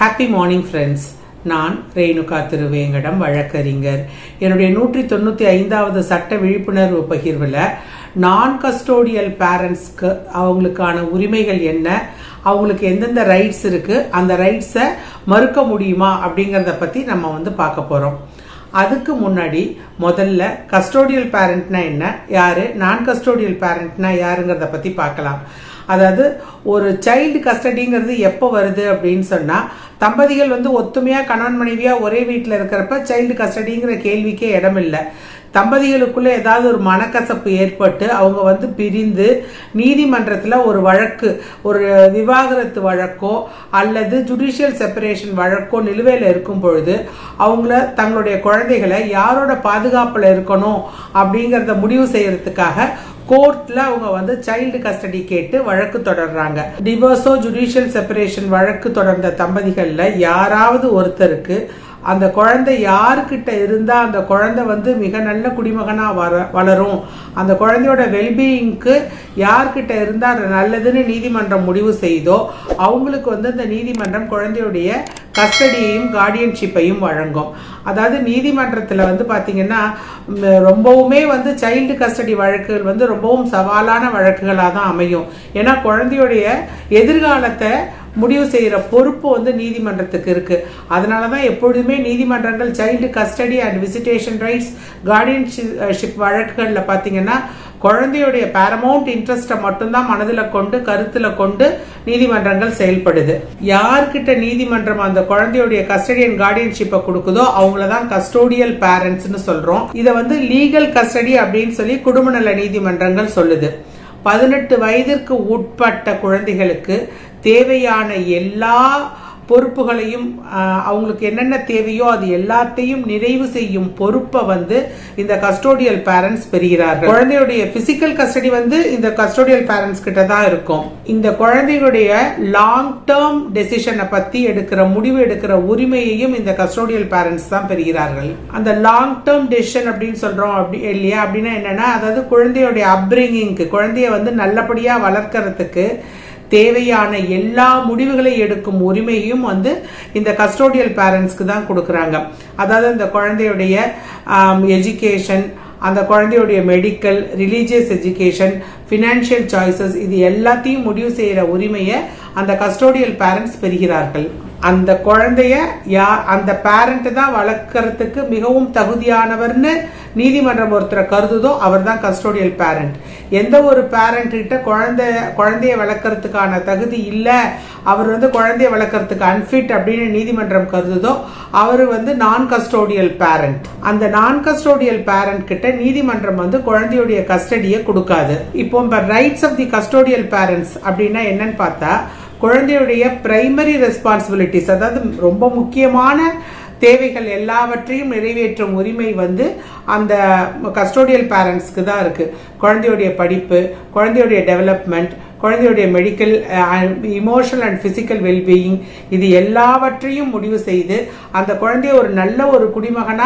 happy morning friends நான் ரேணுகா திருவேங்கடம் வழக்கறிஞர் என்னுடைய நூற்றி தொண்ணூற்றி ஐந்தாவது சட்ட விழிப்புணர்வு பகிர்வில் நான் கஸ்டோடியல் பேரண்ட்ஸ்க்கு அவங்களுக்கான உரிமைகள் என்ன அவங்களுக்கு எந்தெந்த ரைட்ஸ் இருக்கு அந்த ரைட்ஸை மறுக்க முடியுமா அப்படிங்கிறத பற்றி நம்ம வந்து பார்க்க போகிறோம் அதுக்கு முன்னாடி முதல்ல கஸ்டோடியல் பேரண்ட்னா என்ன யாரு நான் கஸ்டோடியல் பேரண்ட்னா யாருங்கிறத பத்தி பார்க்கலாம் அதாவது ஒரு சைல்டு கஸ்டடிங்கிறது எப்போ வருது அப்படின்னு சொன்னா தம்பதிகள் வந்து ஒத்துமையா கணவன் மனைவியா ஒரே வீட்டில் இருக்கிறப்ப சைல்டு கஸ்டடிங்கிற கேள்விக்கே இடம் இல்லை தம்பதிகளுக்குள்ள ஏதாவது ஒரு மனக்கசப்பு ஏற்பட்டு அவங்க வந்து பிரிந்து நீதிமன்றத்தில் ஒரு வழக்கு ஒரு விவாகரத்து வழக்கோ அல்லது ஜுடிஷியல் செப்பரேஷன் வழக்கோ நிலுவையில் இருக்கும் பொழுது அவங்கள தங்களுடைய குழந்தைகளை யாரோட பாதுகாப்பில் இருக்கணும் அப்படிங்கிறத முடிவு செய்யறதுக்காக கோர்ட்ல அவங்க வந்து சைல்டு கஸ்டடி கேட்டு வழக்கு தொடர்றாங்க டிவோர்ஸோ ஜுடிஷியல் செப்பரேஷன் வழக்கு தொடர்ந்த தம்பதிகள்ல யாராவது ஒருத்தருக்கு அந்த குழந்தை யாருக்கிட்ட இருந்தா அந்த குழந்தை வந்து மிக நல்ல குடிமகனா வர வளரும் அந்த குழந்தையோட வெல்பீயிங்க்கு யார்கிட்ட இருந்தா அது நல்லதுன்னு நீதிமன்றம் முடிவு செய்தோ அவங்களுக்கு வந்து அந்த நீதிமன்றம் குழந்தையுடைய கஸ்டடியையும் கார்டியன்ஷிப்பையும் வழங்கும் அதாவது நீதிமன்றத்தில் வந்து பார்த்தீங்கன்னா ரொம்பவுமே வந்து சைல்டு கஸ்டடி வழக்குகள் வந்து ரொம்பவும் சவாலான வழக்குகளாக தான் அமையும் ஏன்னா குழந்தையுடைய எதிர்காலத்தை முடிவு செய்கிற பொறுப்பு வந்து நீதிமன்றத்துக்கு இருக்கு அதனால தான் எப்பொழுதுமே நீதிமன்றங்கள் child custody and visitation rights guardianship வழக்குகளில் பார்த்தீங்கன்னா குழந்தையுடைய பேரமௌண்ட் இன்ட்ரெஸ்ட்டை மட்டும்தான் மனதில் கொண்டு கருத்தில் கொண்டு நீதிமன்றங்கள் செயல்படுது யார்கிட்ட நீதிமன்றம் அந்த குழந்தையுடைய கஸ்டடி அண்ட் கார்டியன்ஷிப்பை கொடுக்குதோ அவங்கள தான் கஸ்டோடியல் பேரண்ட்ஸ்னு சொல்றோம் இதை வந்து லீகல் கஸ்டடி அப்படின்னு சொல்லி குடும்ப நல நீதிமன்றங்கள் சொல்லுது பதினெட்டு வயதிற்கு உட்பட்ட குழந்தைகளுக்கு தேவையான எல்லா பொறுப்புகளையும் அவங்களுக்கு என்னென்ன தேவையோ அது எல்லாத்தையும் நிறைவு செய்யும் பொறுப்பை வந்து இந்த கஸ்டோடியல் பேரண்ட்ஸ் பெறுகிறார்கள் குழந்தையுடைய பிசிக்கல் கஸ்டடி வந்து இந்த கஸ்டோடியல் பேரண்ட்ஸ் கிட்ட தான் இருக்கும் இந்த குழந்தைகளுடைய லாங் டேர்ம் டெசிஷனை பத்தி எடுக்கிற முடிவு எடுக்கிற உரிமையையும் இந்த கஸ்டோடியல் பேரண்ட்ஸ் தான் பெறுகிறார்கள் அந்த லாங் டேர்ம் டெசிஷன் அப்படின்னு சொல்றோம் அப்படி இல்லையா அப்படின்னா என்னன்னா அதாவது குழந்தையுடைய அப்ரிங்கிங்க்கு குழந்தைய வந்து நல்லபடியா வளர்க்கறதுக்கு தேவையான எல்லா முடிவுகளை எடுக்கும் உரிமையும் வந்து இந்த கஸ்டோடியல் பேரண்ட்ஸ்க்கு தான் கொடுக்குறாங்க அதாவது இந்த குழந்தையுடைய எஜுகேஷன் அந்த குழந்தையுடைய medical religious education financial choices இது எல்லாத்தையும் முடிவு செய்கிற உரிமையை அந்த கஸ்டோடியல் பேரண்ட்ஸ் பெறுகிறார்கள் அந்த குழந்தைய யா அந்த பேரண்ட் தான் வளர்க்கறதுக்கு மிகவும் தகுதியானவர்னு நீதிமன்றம் ஒருத்தரை கருதுதோ அவர் தான் கஸ்டோடியல் பேரண்ட் எந்த ஒரு பேரண்ட் கிட்ட குழந்தை குழந்தைய வளர்க்கறதுக்கான தகுதி இல்லை அவர் வந்து குழந்தைய வளர்க்கறதுக்கு அன்ஃபிட் அப்படின்னு நீதிமன்றம் கருதுதோ அவர் வந்து நான் கஸ்டோடியல் பேரண்ட் அந்த நான் கஸ்டோடியல் பேரண்ட் கிட்ட நீதிமன்றம் வந்து குழந்தையுடைய கஸ்டடியை கொடுக்காது இப்போ rights of the custodial parents அப்படின்னா என்னன்னு பார்த்தா குழந்தையுடைய பிரைமரி ரெஸ்பான்சிபிலிட்டிஸ் அதாவது ரொம்ப முக்கியமான தேவைகள் எல்லாவற்றையும் நிறைவேற்றும் உரிமை வந்து அந்த கஸ்டோடியல் பேரண்ட்ஸ்க்கு தான் இருக்கு குழந்தையுடைய படிப்பு குழந்தையுடைய டெவலப்மெண்ட் குழந்தையுடைய medical emotional and physical wellbeing இது எல்லாவற்றையும் முடிவு செய்து அந்த குழந்தைய ஒரு நல்ல ஒரு குடிமகனா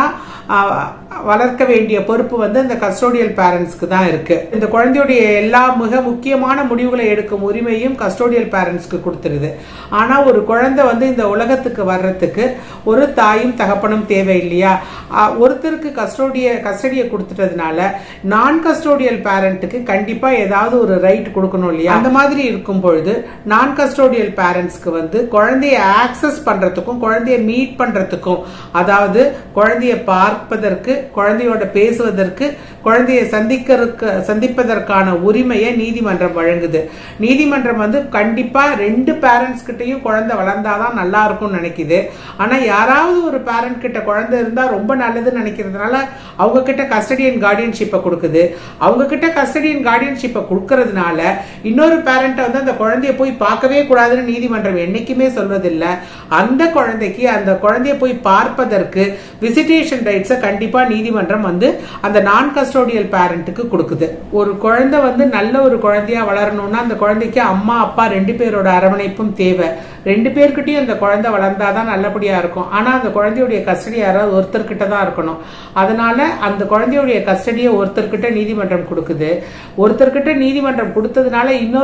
வளர்க்க வேண்டிய பொறுப்பு வந்து இந்த கஸ்டோடியல் பேரண்ட்ஸ்க்கு தான் இருக்கு இந்த குழந்தையுடைய எல்லா மிக முக்கியமான முடிவுகளை எடுக்கும் உரிமையும் கஸ்டோடியல் பேரண்ட்ஸ்க்கு கொடுத்துருது ஆனா ஒரு குழந்தை வந்து இந்த உலகத்துக்கு வர்றதுக்கு ஒரு தாயும் தகப்பனும் தேவை இல்லையா ஒருத்தருக்கு கஸ்டோடிய கஸ்டடியை கொடுத்துட்டதுனால நான் கஸ்டோடியல் பேரண்ட்டுக்கு கண்டிப்பா ஏதாவது ஒரு ரைட் கொடுக்கணும் இல்லையா அந்த மாதிரி இருக்கும் பொழுது நான் கஸ்டோடியல் பேரண்ட்ஸ்க்கு வந்து குழந்தைய ஆக்சஸ் பண்றதுக்கும் குழந்தைய மீட் பண்றதுக்கும் அதாவது குழந்தைய பார்ப்பதற்கு குழந்தையோட பேசுவதற்கு குழந்தைய சந்திக்கிறதுக்கு சந்திப்பதற்கான உரிமையை நீதிமன்றம் வழங்குது நீதிமன்றம் வந்து கண்டிப்பா ரெண்டு பேரண்ட்ஸ் கிட்டையும் குழந்தை வளர்ந்தாதான் நல்லா இருக்கும்னு நினைக்குது ஆனா யாராவது ஒரு பேரண்ட் கிட்ட குழந்தை இருந்தா ரொம்ப நல்லதுன்னு நினைக்கிறதுனால அவங்க கிட்ட கஸ்டடி அண்ட் கார்டியன்ஷிப்பை கொடுக்குது அவங்க கிட்ட கஸ்டடி அண்ட் கார்டியன்ஷிப்பை கொடுக்கறதுனால இன்னொரு பேரண்ட்டை வந்து அந்த குழந்தைய போய் பார்க்கவே கூடாதுன்னு நீதிமன்றம் என்னைக்குமே சொல்வதில்லை அந்த குழந்தைக்கு அந்த குழந்தைய போய் பார்ப்பதற்கு விசிட்டேஷன் ரைட்ஸை கண்டிப்பா நீதிமன்றம் வந்து அந்த நான் கஸ்டோடியல் பேரண்ட்டுக்கு கொடுக்குது ஒரு குழந்தை வந்து நல்ல ஒரு குழந்தையா வளரணும்னா அந்த குழந்தைக்கு அம்மா அப்பா ரெண்டு பேரோட அரவணைப்பும் தேவை ரெண்டு பேர்கிட்டயும் அந்த குழந்தை வளர்ந்தாதான் நல்லபடியா இருக்கும் ஆனா அந்த குழந்தையுடைய கஸ்டடி யாராவது ஒருத்தர்கிட்ட தான் இருக்கணும் அதனால அந்த குழந்தையுடைய கஸ்டடியை ஒருத்தர்கிட்ட நீதிமன்றம் கொடுக்குது ஒருத்தர்கிட்ட நீதிமன்றம் கொடுத்ததுனால இன்னொரு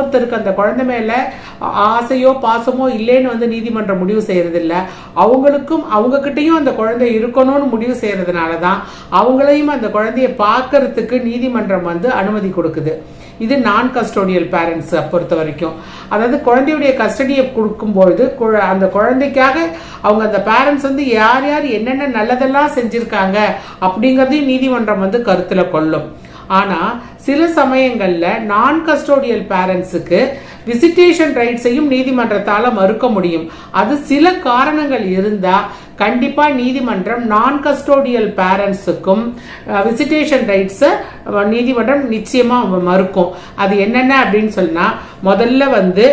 இன்னொருத்தருக்கு அந்த குழந்தை மேல ஆசையோ பாசமோ இல்லைன்னு வந்து நீதிமன்றம் முடிவு செய்யறது இல்ல அவங்களுக்கும் அவங்க கிட்டயும் அந்த குழந்தை இருக்கணும்னு முடிவு செய்யறதுனால தான் அவங்களையும் அந்த குழந்தைய பார்க்கறதுக்கு நீதிமன்றம் வந்து அனுமதி கொடுக்குது இது நான் கஸ்டோடியல் பேரண்ட்ஸ் பொறுத்த வரைக்கும் அதாவது குழந்தையுடைய கஸ்டடியை கொடுக்கும்பொழுது கு- அந்த குழந்தைக்காக அவங்க அந்த பேரண்ட்ஸ் வந்து யார் யார் என்னென்ன நல்லதெல்லாம் செஞ்சிருக்காங்க அப்படிங்கறதையும் நீதிமன்றம் வந்து கருத்துல கொள்ளும் ஆனா சில சமயங்கள்ல நான் கஸ்டோடியல் பேரண்ட்ஸுக்கு விசிட்டேஷன் ரைட்ஸையும் நீதிமன்றத்தால மறுக்க முடியும் அது சில காரணங்கள் இருந்தா கண்டிப்பா நீதிமன்றம் நான் கஸ்டோடியல் பேரண்ட்ஸுக்கும் விசிட்டேஷன் ரைட்ஸை நீதிமன்றம் நிச்சயமா மறுக்கும் அது என்னென்ன அப்படின்னு சொன்னா முதல்ல வந்து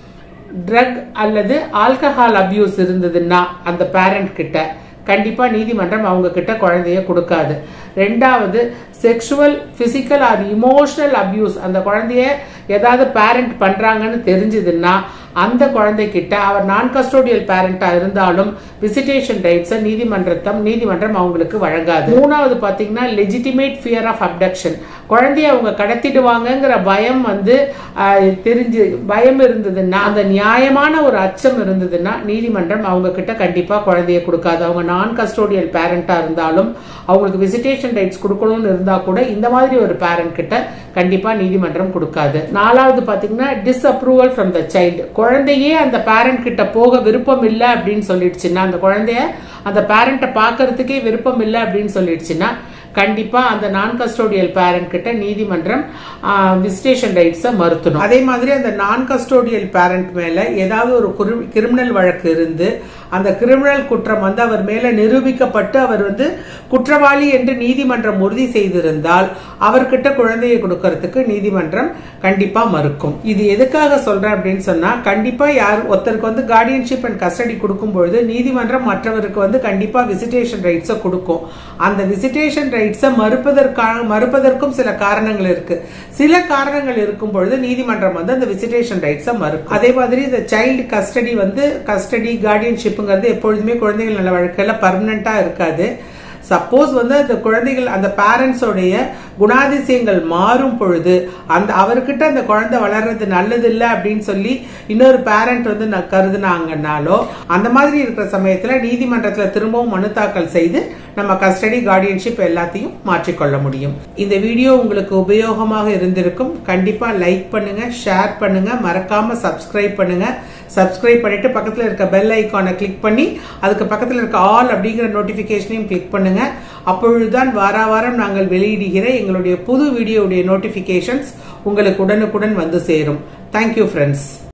ட்ரக் அல்லது ஆல்கஹால் அபியூஸ் இருந்ததுன்னா அந்த பேரண்ட் கிட்ட கண்டிப்பா நீதிமன்றம் அவங்க கிட்ட குழந்தைய கொடுக்காது ரெண்டாவது sexual physical or emotional abuse அந்த குழந்தைய ஏதாவது பேரண்ட் பண்றாங்கன்னு தெரிஞ்சதுன்னா அந்த குழந்தைகிட்ட அவர் நான் கஸ்டோடியல் பேரண்டா இருந்தாலும் விசிட்டேஷன் ரைட்ஸை நீதிமன்றத்தம் நீதிமன்றம் அவங்களுக்கு வழங்காது மூணாவது பாத்தீங்கன்னா லெஜிட்டிமேட் ஃபியர் ஆஃப் அப்டக்ஷன் குழந்தைய அவங்க கடத்திடுவாங்கங்கிற பயம் வந்து ஆஹ், தெரிஞ்சு பயம் இருந்ததுன்னா அந்த நியாயமான ஒரு அச்சம் இருந்ததுன்னா நீதிமன்றம் அவங்க கிட்ட கண்டிப்பா குழந்தைய கொடுக்காது அவங்க நான் கஸ்டோடியல் பேரண்டா இருந்தாலும் அவங்களுக்கு விசிட்டேஷன் ரைட்ஸ் கொடுக்கணும்னு இருந்தா கூட இந்த மாதிரி ஒரு பேரண்ட் கிட்ட கண்டிப்பா நீதிமன்றம் கொடுக்காது நாலாவது பாத்தீங்கன்னா டிஸ்அப்ரூவல் ஃப்ரம் த சைல்டு குழந்தையே அந்த பேரண்ட் கிட்ட போக விருப்பம் இல்லை அப்படின்னு சொல்லிடுச்சுன்னா அந்த குழந்தைய அந்த பேரண்ட்டை பார்க்கறதுக்கே விருப்பம் இல்லை அப்படின்னு சொல்லிடுச்சுன்னா கண்டிப்பா அந்த நான் கஸ்டோடியல் பேரண்ட் கிட்ட நீதிமன்றம் விசிட்டேஷன் ரைட்ஸை மறுத்தணும் அதே மாதிரி அந்த நான் கஸ்டோடியல் பேரண்ட் மேல ஏதாவது ஒரு கிரிமினல் வழக்கு இருந்து அந்த கிரிமினல் குற்றம் வந்து அவர் மேல நிரூபிக்கப்பட்டு அவர் வந்து குற்றவாளி என்று நீதிமன்றம் உறுதி செய்திருந்தால் அவர்கிட்ட குழந்தையை கொடுக்கறதுக்கு நீதிமன்றம் கண்டிப்பா மறுக்கும் இது எதுக்காக சொல்றேன் அப்படின்னு சொன்னா கண்டிப்பா யார் ஒருத்தருக்கு வந்து கார்டியன்ஷிப் அண்ட் கஸ்டடி கொடுக்கும் பொழுது நீதிமன்றம் மற்றவருக்கு வந்து கண்டிப்பா விசிட்டேஷன் ரைட்ஸை கொடுக்கும் அந்த விசிட்டேஷன் ரைட்ஸை மறுப்பதற்கான மறுப்பதற்கும் சில காரணங்கள் இருக்கு சில காரணங்கள் இருக்கும் பொழுது நீதிமன்றம் வந்து அந்த விசிட்டேஷன் ரைட்ஸை மறுக்கும் அதே மாதிரி இந்த சைல்டு கஸ்டடி வந்து கஸ்டடி கார்டியன்ஷிப்புங்கிறது எப்பொழுதுமே குழந்தைகள் நல வழக்கில் பர்மனண்டா இருக்காது சப்போஸ் வந்து அந்த குழந்தைகள் அந்த பேரண்ட்ஸோடைய குணாதிசயங்கள் மாறும் பொழுது அந்த அவர்கிட்ட அந்த குழந்தை வளர்றது நல்லது இல்லை அப்படின்னு சொல்லி இன்னொரு பேரண்ட் வந்து ந- கருதுனாங்கன்னாலோ அந்த மாதிரி இருக்கிற சமயத்துல நீதிமன்றத்துல திரும்பவும் மனு தாக்கல் செய்து நம்ம கஸ்டடி கார்டியன்ஷிப் எல்லாத்தையும் மாற்றிக்கொள்ள முடியும் இந்த வீடியோ உங்களுக்கு உபயோகமாக இருந்திருக்கும் கண்டிப்பா லைக் பண்ணுங்க ஷேர் பண்ணுங்க மறக்காம சப்ஸ்கிரைப் பண்ணுங்க சப்ஸ்கிரைப் பண்ணிட்டு பக்கத்துல இருக்க பெல் ஐகானை கிளிக் பண்ணி அதுக்கு பக்கத்துல இருக்க ஆல் அப்படிங்கிற நோட்டிபிகேஷனையும் கிளிக் பண்ணுங்க அப்பொழுதுதான் வார வாரம் நாங்கள் வெளியிடுகிற எங்களுடைய புது வீடியோவுடைய நோட்டிபிகேஷன்ஸ் உங்களுக்கு உடனுக்குடன் வந்து சேரும் தேங்க்யூ ஃப்ரெண்ட்ஸ்